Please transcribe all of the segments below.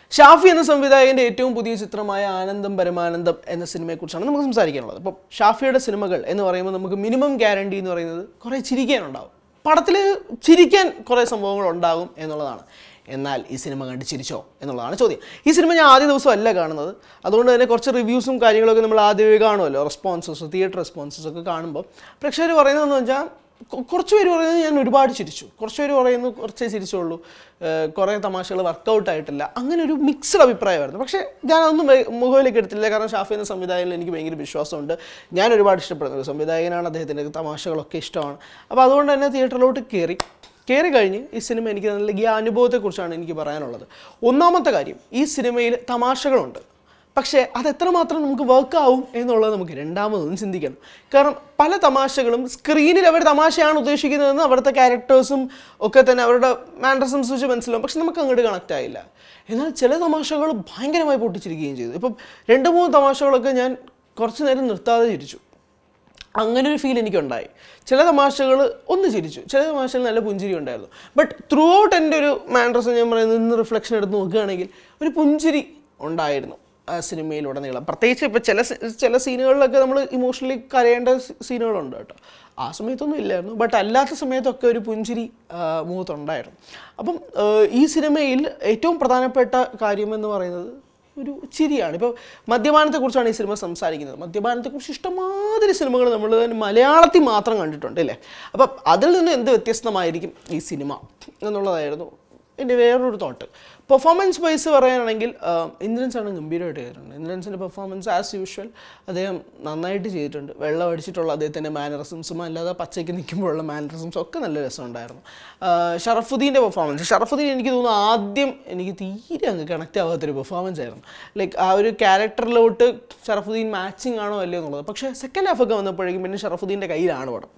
ഷാഫി എന്ന സംവിധായകൻ്റെ ഏറ്റവും പുതിയ ചിത്രമായ ആനന്ദം പരമാനന്ദം എന്ന സിനിമയെക്കുറിച്ചാണ് നമുക്ക് സംസാരിക്കാനുള്ളത് അപ്പം ഷാഫിയുടെ സിനിമകൾ എന്ന് പറയുമ്പോൾ നമുക്ക് മിനിമം ഗ്യാരണ്ടി എന്ന് പറയുന്നത് കുറേ ചിരിക്കാനുണ്ടാവും പടത്തിൽ ചിരിക്കാൻ കുറേ സംഭവങ്ങൾ ഉണ്ടാകും എന്നുള്ളതാണ് എന്നാൽ ഈ സിനിമ കണ്ട് ചിരിച്ചോ എന്നുള്ളതാണ് ചോദ്യം ഈ സിനിമ ഞാൻ ആദ്യ ദിവസം അല്ല കാണുന്നത് അതുകൊണ്ട് തന്നെ കുറച്ച് റിവ്യൂസും കാര്യങ്ങളൊക്കെ നമ്മൾ ആദ്യമേ കാണുമല്ലോ റെസ്പോൺസസ് തിയേറ്റർ റെസ്പോൺസസ് ഒക്കെ കാണുമ്പോൾ പ്രേക്ഷകർ പറയുന്നതെന്ന് വെച്ചാൽ കൊ- കുറച്ച് പേര് പറയുന്നത് ഞാൻ ഒരുപാട് ചിരിച്ചു കുറച്ച് പേര് പറയുന്നു കുറച്ചേ ചിരിച്ചുള്ളൂ ഏഹ് കുറേ തമാശകൾ വർക്കൗട്ട് ആയിട്ടില്ല അങ്ങനെ ഒരു മിക്സ്ഡ് അഭിപ്രായമായിരുന്നു പക്ഷേ ഞാനതൊന്നും വേ- മുഖവിലേക്ക് എടുത്തില്ല കാരണം ഷാഫി എന്ന സംവിധായകനിൽ എനിക്ക് ഭയങ്കര വിശ്വാസമുണ്ട് ഞാൻ ഒരുപാട് ഇഷ്ടപ്പെടുന്ന ഒരു സംവിധായകനാണ് അദ്ദേഹത്തിൻ്റെ തമാശകളൊക്കെ ഇഷ്ടമാണ് അപ്പോൾ അതുകൊണ്ട് തന്നെ തിയേറ്ററിലോട്ട് കയറി കയറി കഴിഞ്ഞ് ഈ സിനിമ എനിക്ക് നൽകിയ അനുഭവത്തെക്കുറിച്ചാണ് എനിക്ക് പറയാനുള്ളത് ഒന്നാമത്തെ കാര്യം ഈ സിനിമയിൽ തമാശകളുണ്ട് പക്ഷേ അത് എത്രമാത്രം നമുക്ക് വർക്ക് ആവും എന്നുള്ളത് നമുക്ക് രണ്ടാമതൊന്നും ചിന്തിക്കണം കാരണം പല തമാശകളും സ്ക്രീനിൽ അവർ തമാശയാണ് ഉദ്ദേശിക്കുന്നതെന്ന് അവിടുത്തെ ക്യാരക്ടേഴ്സും ഒക്കെ തന്നെ അവരുടെ മാൻഡ്രസംസ് വെച്ച് മനസ്സിലാവും പക്ഷെ നമുക്ക് അങ്ങോട്ട് കണക്റ്റ് ആയില്ല എന്നാൽ ചില തമാശകൾ ഭയങ്കരമായി പൊട്ടിച്ചിരിക്കുകയും ചെയ്തു ഇപ്പം രണ്ട് മൂന്ന് തമാശകളൊക്കെ ഞാൻ കുറച്ച് നേരം നിർത്താതെ ചിരിച്ചു അങ്ങനെ ഒരു ഫീൽ എനിക്കുണ്ടായി ചില തമാശകൾ ഒന്ന് ചിരിച്ചു ചില തമാശകൾ നല്ല പുഞ്ചിരി ഉണ്ടായിരുന്നു ബട്ട് ത്രൂ ഔട്ട് എൻ്റെ ഒരു മാൻഡ്രസ് ഞാൻ പറയുന്നത് ഇന്ന് റിഫ്ലക്ഷൻ എടുത്ത് നോക്കുകയാണെങ്കിൽ ഒരു പുഞ്ചിരി ഉണ്ടായിരുന്നു ആ സിനിമയിലുടനീളം പ്രത്യേകിച്ച് ഇപ്പോൾ ചില സി- ചില സീനുകളിലൊക്കെ നമ്മൾ ഇമോഷണലി കരയേണ്ട സീ- സീനുകളുണ്ട് കേട്ടോ ആ സമയത്തൊന്നും ഇല്ലായിരുന്നു ബട്ട് അല്ലാത്ത സമയത്തൊക്കെ ഒരു പുഞ്ചിരി ആ, മുഖത്തുണ്ടായിരുന്നു അപ്പം ആ, ഈ സിനിമയിൽ ഏറ്റവും പ്രധാനപ്പെട്ട കാര്യമെന്ന് പറയുന്നത് ഒരു ചിരിയാണ് ഇപ്പോൾ മദ്യപാനത്തെക്കുറിച്ചാണ് ഈ സിനിമ സംസാരിക്കുന്നത് മദ്യപാനത്തെക്കുറിച്ച് ഇഷ്ടമാതിരി സിനിമകൾ നമ്മൾ മലയാളത്തിൽ മാത്രം കണ്ടിട്ടുണ്ട് അല്ലേ അപ്പം അതിൽ നിന്ന് എന്ത് വ്യത്യസ്തമായിരിക്കും ഈ സിനിമ എന്നുള്ളതായിരുന്നു എൻ്റെ വേറൊരു തോട്ട് പെർഫോമൻസ് വൈസ് പറയാനാണെങ്കിൽ ഇന്ദ്രൻസ് ആണ് ഗംഭീരമായിട്ട് ചെയ്തിട്ടുണ്ട് ഇന്ദ്രൻസിൻ്റെ പെർഫോമൻസ് ആസ് യൂഷ്വൽ അദ്ദേഹം നന്നായിട്ട് ചെയ്തിട്ടുണ്ട് വെള്ളം അടിച്ചിട്ടുള്ള അദ്ദേഹത്തിൻ്റെ മാനറിസംസും അല്ലാതെ പച്ചയ്ക്ക് നിൽക്കുമ്പോഴുള്ള മാനറിസംസും ഒക്കെ നല്ല രസമുണ്ടായിരുന്നു ആ, ഷറഫുദ്ദീൻ്റെ പെർഫോമൻസ് ഷറഫുദ്ദീൻ എനിക്ക് തോന്നുന്നു ആദ്യം എനിക്ക് തീരെ അങ്ങ് കണക്റ്റ് ആവാത്തൊരു പെർഫോമൻസ് ആയിരുന്നു ലൈക്ക് ആ ഒരു ക്യാരക്ടറിലോട്ട് ഷറഫുദ്ദീൻ മാച്ചിങ് ആണോ അല്ലയോ എന്നുള്ളത് പക്ഷേ സെക്കൻഡ് ഹാഫ് ഒക്കെ വന്നപ്പോഴേക്കും പിന്നെ ഷറഫുദ്ദീൻ്റെ കയ്യിലാണ് പടം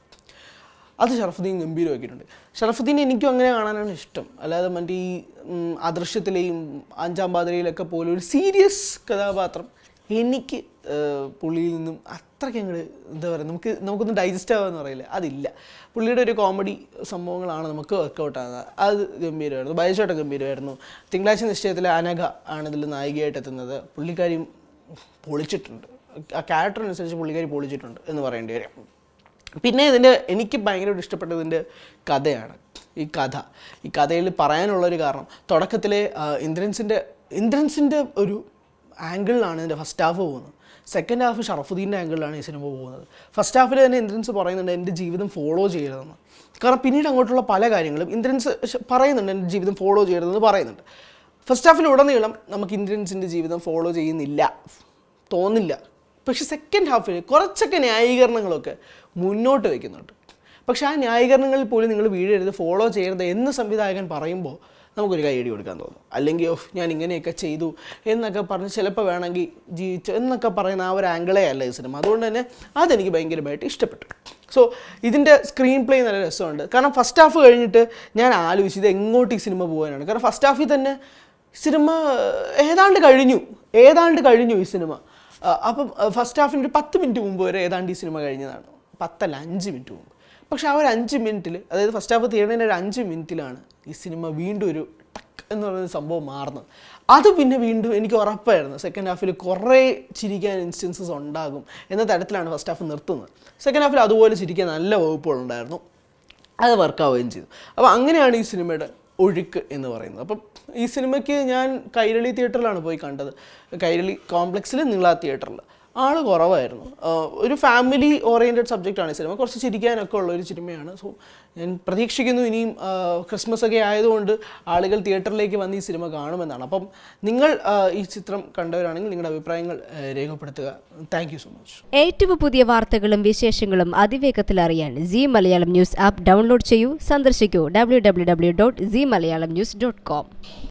അത് ഷറഫുദ്ദീൻ ഗംഭീരമാക്കിയിട്ടുണ്ട് ഷറഫുദ്ദീൻ എനിക്കും അങ്ങനെ കാണാനാണ് ഇഷ്ടം അല്ലാതെ മറ്റേ ഈ ഉം, അദൃശ്യത്തിലെയും അഞ്ചാം പാതിരയിലൊക്കെ പോലെ ഒരു സീരിയസ് കഥാപാത്രം എനിക്ക് ഏഹ്, പുള്ളിയിൽ നിന്നും അത്രയ്ക്ക് അങ്ങോട്ട് എന്താ പറയുക നമുക്ക് നമുക്കൊന്നും ഡൈജസ്റ്റ് ആവാന്ന് പറയില്ല അതില്ല പുള്ളിയുടെ ഒരു കോമഡി സംഭവങ്ങളാണ് നമുക്ക് വർക്കൗട്ട് ആകുന്നത് അത് ഗംഭീരമായിരുന്നു ബയച്ചോട്ട ഗംഭീരമായിരുന്നു തിങ്കളാഴ്ച നിശ്ചയത്തിലെ അനഘ ആണ് ഇതിൽ നായികയായിട്ട് എത്തുന്നത് പുള്ളിക്കാരി പൊളിച്ചിട്ടുണ്ട് ആ ക്യാരക്ടറിനനുസരിച്ച് പുള്ളിക്കാരി പൊളിച്ചിട്ടുണ്ട് എന്ന് പറയേണ്ടി വരും പിന്നെ ഇതിൻ്റെ എനിക്ക് ഭയങ്കരമായിട്ട് ഇഷ്ടപ്പെട്ടത് ഇതിൻ്റെ കഥയാണ് ഈ കഥ ഈ കഥയിൽ പറയാനുള്ളൊരു കാരണം തുടക്കത്തിലെ ആ, ഇന്ദ്രൻസിൻ്റെ ഇന്ദ്രൻസിൻ്റെ ഒരു ആംഗിളിലാണ് ഇതിൻ്റെ ഫസ്റ്റ് ഹാഫ് പോകുന്നത് സെക്കൻഡ് ഹാഫ് ഷറഫുദ്ദീൻ്റെ ആംഗിളിലാണ് ഈ സിനിമ പോകുന്നത് ഫസ്റ്റ് ഹാഫിൽ തന്നെ ഇന്ദ്രൻസ് പറയുന്നുണ്ട് എൻ്റെ ജീവിതം ഫോളോ ചെയ്യരുതെന്ന് കാരണം പിന്നീട് അങ്ങോട്ടുള്ള പല കാര്യങ്ങളും ഇന്ദ്രൻസ് ശ- പറയുന്നുണ്ട് എൻ്റെ ജീവിതം ഫോളോ ചെയ്യരുതെന്ന് പറയുന്നുണ്ട് ഫസ്റ്റ് ഹാഫിലുടനീളം നമുക്ക് ഇന്ദ്രൻസിൻ്റെ ജീവിതം ഫോളോ ചെയ്യുന്നില്ല തോന്നില്ല പക്ഷെ സെക്കൻഡ് ഹാഫിൽ കുറച്ചൊക്കെ ന്യായീകരണങ്ങളൊക്കെ മുന്നോട്ട് വയ്ക്കുന്നുണ്ട് പക്ഷെ ആ ന്യായീകരണങ്ങളിൽ പോലും നിങ്ങൾ വീഴരുത് ഫോളോ ചെയ്യരുത് എന്ന് സംവിധായകൻ പറയുമ്പോൾ നമുക്കൊരു കൈയടി കൊടുക്കാൻ തോന്നും അല്ലെങ്കിൽ ഓ ഞാൻ ഇങ്ങനെയൊക്കെ ചെയ്തു എന്നൊക്കെ പറഞ്ഞ് ചിലപ്പോൾ വേണമെങ്കിൽ ജീവിച്ചു എന്നൊക്കെ പറയുന്ന ആ ഒരു ആംഗിളേ അല്ല ഈ സിനിമ അതുകൊണ്ട് തന്നെ അതെനിക്ക് ഭയങ്കരമായിട്ട് ഇഷ്ടപ്പെട്ടു സോ ഇതിൻ്റെ സ്ക്രീൻ പ്ലേ നല്ല രസമുണ്ട് കാരണം ഫസ്റ്റ് ഹാഫ് കഴിഞ്ഞിട്ട് ഞാൻ ആലോചിച്ചു ഇത് എങ്ങോട്ട് ഈ സിനിമ പോകാനാണ് കാരണം ഫസ്റ്റ് ഹാഫിൽ തന്നെ സിനിമ ഏതാണ്ട് കഴിഞ്ഞു ഏതാണ്ട് കഴിഞ്ഞു ഈ സിനിമ ആ, അപ്പം ഫസ്റ്റ് ഹാഫിൻ്റെ ഒരു പത്ത് മിനിറ്റ് മുമ്പ് വരെ ഏതാണ്ട് ഈ സിനിമ കഴിഞ്ഞതാണ് പത്തല്ല അഞ്ച് മിനിറ്റ് മുമ്പ് പക്ഷെ ആ ഒരു അഞ്ച് മിനിറ്റിൽ അതായത് ഫസ്റ്റ് ഹാഫ് തീരുന്നതിൻ്റെ ഒരു അഞ്ച് മിനിറ്റിലാണ് ഈ സിനിമ വീണ്ടും ഒരു ടക്ക് എന്ന് പറയുന്ന സംഭവം മാറുന്നത് അത് പിന്നെ വീണ്ടും എനിക്ക് ഉറപ്പായിരുന്നു സെക്കൻഡ് ഹാഫിൽ കുറേ ചിരിക്കാൻ ഇൻസ്റ്റൻസസ് ഉണ്ടാകും എന്ന തരത്തിലാണ് ഫസ്റ്റ് ഹാഫ് നിർത്തുന്നത് സെക്കൻഡ് ഹാഫിൽ അതുപോലെ ചിരിക്കാൻ നല്ല വകുപ്പുകളുണ്ടായിരുന്നു അത് വർക്കാവുകയും ചെയ്തു അപ്പോൾ അങ്ങനെയാണ് ഈ സിനിമയുടെ ഒഴുക്ക് എന്ന് പറയുന്നത് അപ്പം ഈ സിനിമയ്ക്ക് ഞാൻ കൈരളി തിയേറ്ററിലാണ് പോയി കണ്ടത് കൈരളി കോംപ്ലക്സിൽ നീള തിയേറ്ററിൽ ആള് കുറവായിരുന്നു ആഹ് ഒരു ഫാമിലി ഓറിയൻറ്റഡ് സബ്ജക്റ്റാണ് ഈ സിനിമ കുറച്ച് ചിരിക്കാനൊക്കെ ഉള്ള ഒരു സിനിമയാണ് സോ ഞാൻ പ്രതീക്ഷിക്കുന്നു ഇനിയും ആഹ് ക്രിസ്മസ് ഒക്കെ ആയതുകൊണ്ട് ആളുകൾ തിയേറ്ററിലേക്ക് വന്ന് ഈ സിനിമ കാണുമെന്നാണ് അപ്പം നിങ്ങൾ ആഹ് ഈ ചിത്രം കണ്ടവരാണെങ്കിൽ നിങ്ങളുടെ അഭിപ്രായങ്ങൾ ആഹ് രേഖപ്പെടുത്തുക താങ്ക് യു സോ മച്ച് ഏറ്റവും പുതിയ വാർത്തകളും വിശേഷങ്ങളും അതിവേഗത്തിൽ അറിയാൻ Zee Malayalam News app download ചെയ്യൂ സന്ദർശിക്കൂ W W W dot Zee Malayalam News dot com